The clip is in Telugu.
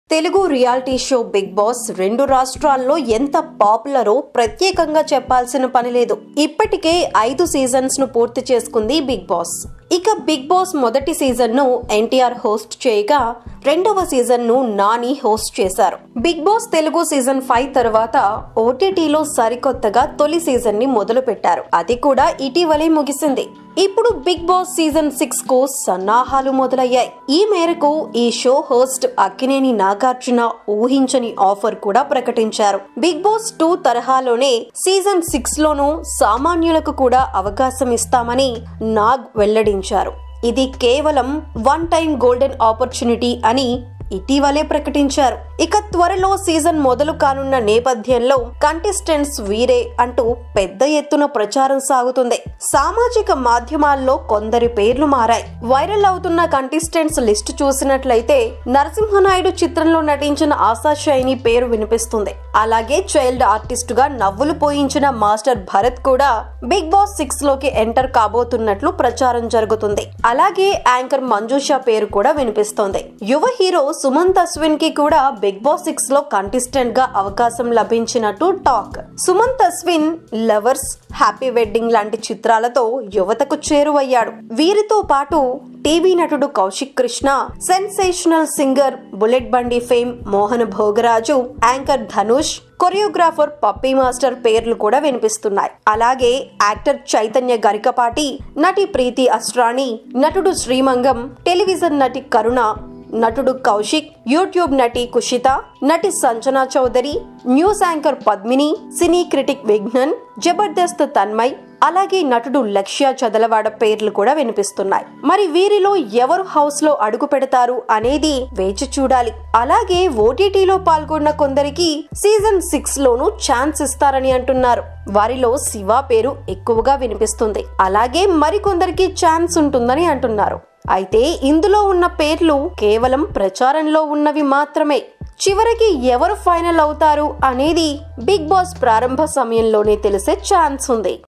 Telugu reality show Bigg Boss రెండు రాష్ట్రాల్లో ఎంత పాపులరో ప్రత్యేకంగా చెప్పాల్సిన పని లేదు ఇప్పటికే ఐదు సీజన్స్ ను పూర్తి చేసుకుంది బిగ్ బాస్ ఇక బిగ్ బాస్ మొదటి సీజన్ ను ఎన్టీఆర్ హోస్ట్ చేయగా రెండవ సీజన్ ను నాని హోస్ట్ చేశారు Bigg Boss Telugu season five తర్వాత ఓటీటీలో సరికొత్తగా తొలి సీజన్ ని మొదలు పెట్టారు అది కూడా ఇటీవలే ముగిసింది ఇప్పుడు బిగ్ బాస్ సీజన్ సిక్స్ కు సన్నాహాలు మొదలయ్యాయి ఈ మేరకు ఈ షో హోస్ట్ అక్కినేని నాగార్జున ఊహించని ఆఫర్ కూడా ప్రకటించారు బిగ్ బాస్ టూ తరహాలోనే సీజన్ సిక్స్ లోనూ సామాన్యులకు కూడా అవకాశం ఇస్తామని నాగ్ వెల్లడించారు ఇది కేవలం వన్ టైం గోల్డెన్ ఆపర్చునిటీ అని ఇటీవలే ప్రకటించారు ఇక త్వరలో సీజన్ మొదలు కానున్న నేపథ్యంలో కంటెస్టెంట్స్ వీరే అంటూ పెద్ద ఎత్తున ప్రచారం సాగుతుంది సామాజిక మాధ్యమాల్లో కొందరి పేర్లు మారాయి వైరల్ అవుతున్న కంటెస్టెంట్స్ లిస్టు చూసినట్లయితే నరసింహనాయుడు చిత్రంలో నటించిన ఆశా షైని పేరు వినిపిస్తుంది అలాగే చైల్డ్ ఆర్టిస్ట్ గా నవ్వులు పోయించిన మాస్టర్ భరత్ కూడా బిగ్ బాస్ సిక్స్ లోకి ఎంటర్ కాబోతున్నట్లు ప్రచారం జరుగుతుంది అలాగే యాంకర్ మంజుషా పేరు కూడా వినిపిస్తోంది యువ హీరో సుమంత్ అశ్విన్ కి కూడా బిగ్ బాస్ సిక్స్ లో కంటెస్టెంట్ గా అవకాశం లభించినట్టు talk Sumanth Ashwin lovers happy wedding లాంటి చిత్రాలతో యువతకు చేరువయ్యాడు వీరితో పాటు టీవీ నటుడు Kaushik Krishna sensational singer bullet Bandi fame Mohan Bhogaraju anchor Dhanush choreographer Pappy master పేర్లు కూడా వినిపిస్తున్నాయి అలాగే యాక్టర్ చైతన్య గరికపాటి నటి ప్రీతి అస్ట్రాని నటుడు శ్రీమంగం టెలివిజన్ నటి కరుణ నటుడు కౌశిక్ యూట్యూబ్ నటి కుషిత నటి Sanjana Chowdary news anchor Padmini cine critic Vighnan Jabardasth Tanmay అలాగే నటుడు లక్ష్య చదలవాడ పేర్లు కూడా వినిపిస్తున్నాయి మరి వీరిలో ఎవరు హౌస్ లో అడుగు పెడతారు అనేది వేచి చూడాలి అలాగే ఓటీటీలో పాల్గొన్న కొందరికి సీజన్ సిక్స్ లోను ఛాన్స్ ఇస్తారని అంటున్నారు వారిలో శివ పేరు ఎక్కువగా వినిపిస్తుంది అలాగే మరికొందరికి ఛాన్స్ ఉంటుందని అంటున్నారు అయితే ఇందులో ఉన్న పేర్లు కేవలం ప్రచారంలో ఉన్నవి మాత్రమే చివరికి ఎవరు ఫైనల్ అవుతారు అనేది బిగ్ బాస్ ప్రారంభ సమయంలోనే తెలిసే ఛాన్స్ ఉంది